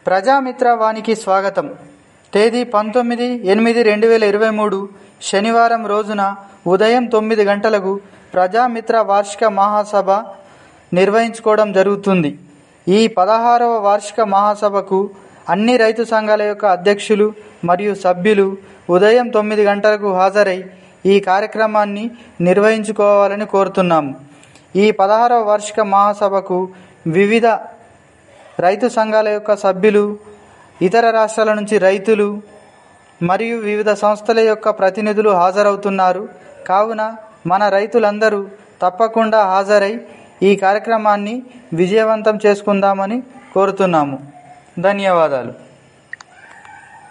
ప్రజామిత్ర వానికి స్వాగతం తేదీ పంతొమ్మిది ఎనిమిది రెండు వేల ఇరవై మూడు శనివారం రోజున ఉదయం తొమ్మిది గంటలకు ప్రజామిత్ర వార్షిక మహాసభ నిర్వహించుకోవడం జరుగుతుంది ఈ పదహారవ వార్షిక మహాసభకు అన్ని రైతు సంఘాల యొక్క అధ్యక్షులు మరియు సభ్యులు ఉదయం తొమ్మిది గంటలకు హాజరై ఈ కార్యక్రమాన్ని నిర్వహించుకోవాలని కోరుతున్నాము ఈ పదహారవ వార్షిక మహాసభకు వివిధ రైతు సంఘాల యొక్క సభ్యులు ఇతర రాష్ట్రాల నుంచి రైతులు మరియు వివిధ సంస్థల యొక్క ప్రతినిధులు హాజరవుతున్నారు కావున మన రైతులందరూ తప్పకుండా హాజరై ఈ కార్యక్రమాన్ని విజయవంతం చేసుకుందామని కోరుతున్నాము ధన్యవాదాలు